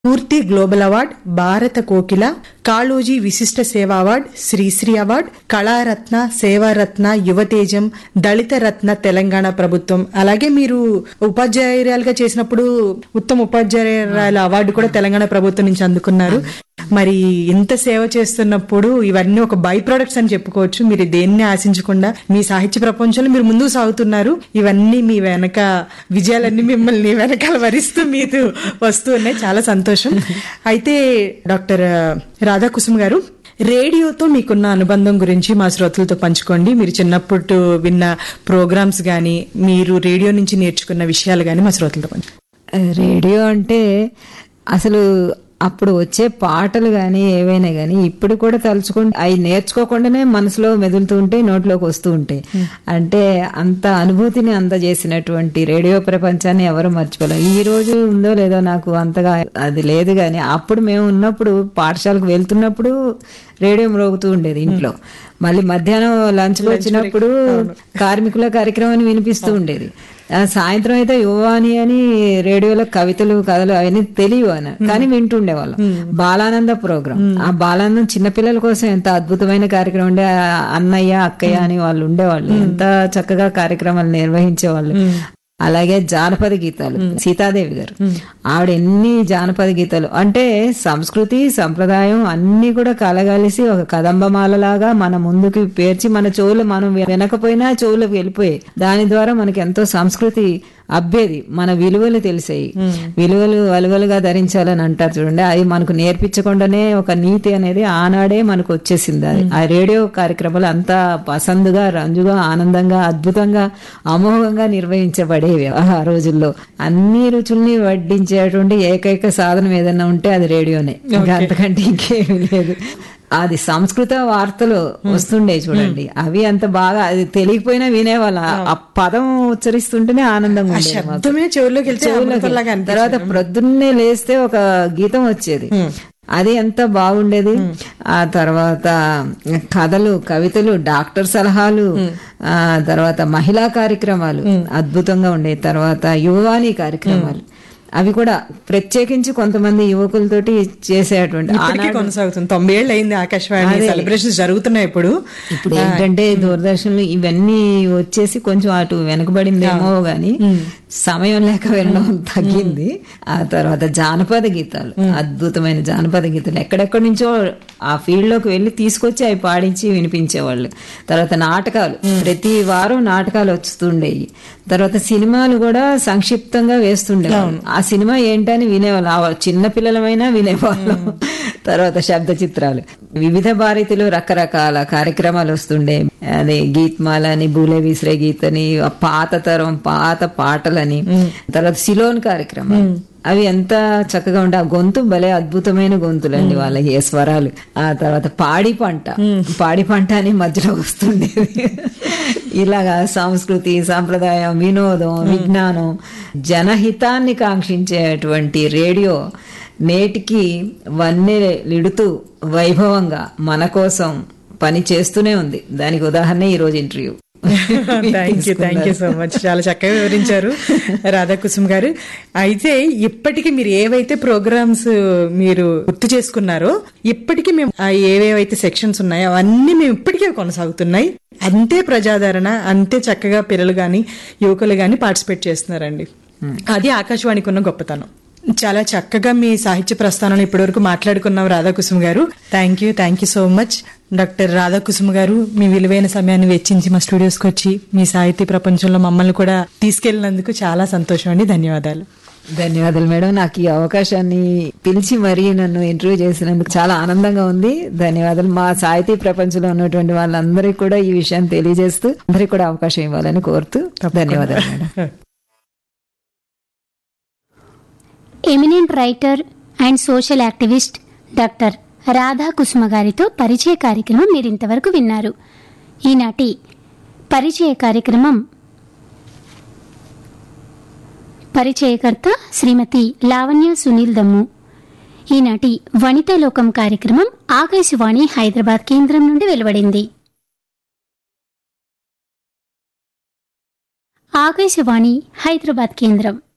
పూర్తి global award భారత కోకిల కాళోజీ విశిష్ట సేవా అవార్డ్ శ్రీశ్రీ అవార్డ్ కళారత్న సేవారత్న యువతేజం దళిత రత్న తెలంగాణ ప్రభుత్వం అలాగే మీరు ఉపాధ్యాయురాలుగా చేసినప్పుడు ఉత్తమ ఉపాధ్యాయురాల అవార్డు కూడా తెలంగాణ ప్రభుత్వం నుంచి అందుకున్నారు మరి ఇంత సేవ చేస్తున్నప్పుడు ఇవన్నీ ఒక బై ప్రొడక్ట్స్ అని చెప్పుకోవచ్చు మీరు దేన్ని ఆశించకుండా మీ సాహిత్య ప్రపంచంలో మీరు ముందుకు సాగుతున్నారు ఇవన్నీ మీ వెనక విజయాలన్నీ మిమ్మల్ని వెనకాల వరిస్తూ మీరు వస్తూ ఉన్నాయి చాలా సంతోషం అయితే డాక్టర్ రాధాకుసుమ్ గారు రేడియోతో మీకున్న అనుబంధం గురించి మా శ్రోతలతో పంచుకోండి మీరు చిన్నప్పుడు విన్న ప్రోగ్రామ్స్ గాని మీరు రేడియో నుంచి నేర్చుకున్న విషయాలు గాని మా శ్రోతలతో పంచు రేడియో అంటే అసలు అప్పుడు వచ్చే పాటలు కానీ ఏవైనా కానీ ఇప్పుడు కూడా తలుచుకుంటే అవి నేర్చుకోకుండానే మనసులో మెదులుతూ ఉంటాయి నోట్లోకి వస్తూ ఉంటాయి అంటే అంత అనుభూతిని అందజేసినటువంటి రేడియో ప్రపంచాన్ని ఎవరు మర్చిపోలేం ఈ రోజు ఉందో లేదో నాకు అంతగా అది లేదు కానీ అప్పుడు మేము ఉన్నప్పుడు పాఠశాలకు వెళ్తున్నప్పుడు రేడియో మ్రోగుతూ ఉండేది ఇంట్లో మళ్ళీ మధ్యాహ్నం లంచ్కి వచ్చినప్పుడు కార్మికుల కార్యక్రమాన్ని వినిపిస్తూ ఉండేది ఆ సాయంత్రం అయితే యువాని అని రేడియోలో కవితలు కథలు అవన్నీ తెలియవు అని కానీ వింటుండేవాళ్ళం బాలానంద ప్రోగ్రామ్ ఆ బాలానందం చిన్నపిల్లల కోసం ఎంత అద్భుతమైన కార్యక్రమం ఉండే ఆ అన్నయ్య అక్కయ్య అని వాళ్ళు ఉండేవాళ్ళు ఎంత చక్కగా కార్యక్రమాలు నిర్వహించేవాళ్ళు అలాగే జానపద గీతాలు సీతాదేవి గారు ఆవిడ ఎన్ని జానపద గీతాలు అంటే సంస్కృతి సంప్రదాయం అన్ని కూడా కలగలిసి ఒక కదంబమాలలాగా మన ముందుకు పేర్చి మన చెవులు మనం వినకపోయినా చెవులకు వెళ్ళిపోయాయి దాని ద్వారా మనకి ఎంతో సంస్కృతి అబ్బేది మన విలువలు తెలిసాయి విలువలు వలువలుగా ధరించాలని అంటారు చూడండి అది మనకు నేర్పించకుండానే ఒక నీతి అనేది ఆనాడే మనకు వచ్చేసింది అది ఆ రేడియో కార్యక్రమాలు అంతా పసందుగా రంజుగా ఆనందంగా అద్భుతంగా అమోఘంగా నిర్వహించబడేవి ఆ రోజుల్లో అన్ని రుచుల్ని వడ్డించేటువంటి ఏకైక సాధనం ఏదైనా ఉంటే అది రేడియోనే ఇంకా అంతకంటే ఇంకేమీ లేదు అది సంస్కృత వార్తలు వస్తుండే చూడండి అవి అంత బాగా అది తెలియకపోయినా వినేవాళ్ళం ఆ పదం ఉచ్చరిస్తుంటేనే ఆనందంగా ఉండేది మాకు. శబ్దమే చెవుల్లోకి వెళ్తే చెవులోకి. అమృతంలాగా అనిపించేది. తర్వాత ప్రొద్దున్నే లేస్తే ఒక గీతం వచ్చేది అది ఎంత బాగుండేది ఆ తర్వాత కథలు కవితలు డాక్టర్ సలహాలు ఆ తర్వాత మహిళా కార్యక్రమాలు అద్భుతంగా ఉండేది తర్వాత యువవాణి కార్యక్రమాలు అవి కూడా ప్రత్యేకించి కొంతమంది యువకులతోటి చేసేటువంటి ఇప్పటికీ కొనసాగుతుంది తొంభై ఏళ్ళు అయింది ఆకాశవాణి సెలబ్రేషన్స్ జరుగుతున్నాయి ఇప్పుడు ఇప్పుడు ఏంటంటే దూరదర్శన్లు ఇవన్నీ వచ్చేసి కొంచెం అటు వెనకబడిందేమో గాని సమయం లేక వెళ్ళడం తగ్గింది ఆ తర్వాత జానపద గీతాలు అద్భుతమైన జానపద గీతాలు ఎక్కడెక్కడి నుంచో ఆ ఫీల్డ్ లోకి వెళ్ళి తీసుకొచ్చి అవి పాడించి వినిపించేవాళ్ళు తర్వాత నాటకాలు ప్రతి వారం నాటకాలు వస్తుండేవి తర్వాత సినిమాలు కూడా సంక్షిప్తంగా వేస్తుండేవాళ్ళు ఆ సినిమా ఏంటని వినేవాళ్ళు ఆ చిన్న పిల్లలమైనా వినేవాళ్ళం తర్వాత శబ్ద చిత్రాలు వివిధ భారతిలో రకరకాల కార్యక్రమాలు వస్తుండే అదే గీత్మాల అని బూలే విసిరే గీత్ అని ఆ పాత తరం పాత పాటలని తర్వాత సిలోన్ కార్యక్రమం అవి ఎంత చక్కగా ఉండే ఆ గొంతు భలే అద్భుతమైన గొంతులండి వాళ్ళకి ఏ స్వరాలు ఆ తర్వాత పాడి పంట పాడి పంట అని మధ్యలో వస్తుండేది ఇలాగా సంస్కృతి సాంప్రదాయం వినోదం విజ్ఞానం జనహితాన్ని కాంక్షించేటువంటి రేడియో నేటికి వన్నెలిడుతూ వైభవంగా మన కోసం పని చేస్తూనే ఉంది దానికి ఉదాహరణ ఈ రోజు interview thank you thank you so much చాలా చక్కగా వివరించారు రాధాకుసుమ్ గారు అయితే ఇప్పటికీ మీరు ఏవైతే ప్రోగ్రామ్స్ మీరు గుర్తు చేసుకున్నారో ఇప్పటికీ మేము ఆ ఏవేవైతే సెక్షన్స్ ఉన్నాయో అవన్నీ మేము ఇప్పటికే కొనసాగుతున్నాయి అంతే ప్రజాదరణ అంతే చక్కగా పిల్లలు గాని యువకులు గాని పార్టిసిపేట్ చేస్తున్నారండి అది ఆకాశవాణికి ఉన్న గొప్పతనం చాలా చక్కగా మీ సాహిత్య ప్రస్థానాన్ని ఇప్పటివరకు మాట్లాడుకున్నాం రాధాకుసుమ్ గారు thank you thank you so much doctor Radhakusum గారు మీ విలువైన సమయాన్ని వెచ్చించి మా స్టూడియోస్కి వచ్చి మీ సాహిత్య ప్రపంచంలో మమ్మల్ని కూడా తీసుకెళ్లినందుకు చాలా సంతోషం అండి ధన్యవాదాలు ధన్యవాదాలు మేడం నాకు ఈ అవకాశాన్ని పిలిచి మరీ నన్ను ఇంటర్వ్యూ చేసినందుకు చాలా ఆనందంగా ఉంది ధన్యవాదాలు మా సాహితీ ప్రపంచంలో ఉన్నటువంటి వాళ్ళందరికీ కూడా ఈ విషయాన్ని తెలియజేస్తూ అందరికీ కూడా అవకాశం ఇవ్వాలని కోరుతూ ధన్యవాదాలు madam eminent writer and social activist doctor Radha Kusuma గారితో పరిచయ కార్యక్రమం మీరు ఇంతవరకు విన్నారు ఈనాటి పరిచయ కార్యక్రమం పరిచయకర్త శ్రీమతి లావణ్య సునీల్ దమ్ము ఈనాటి వనితా లోకం కార్యక్రమం ఆకాశవాణి హైదరాబాద్ కేంద్రం నుండి వెలువడింది ఆకాశవాణి హైదరాబాద్ కేంద్రం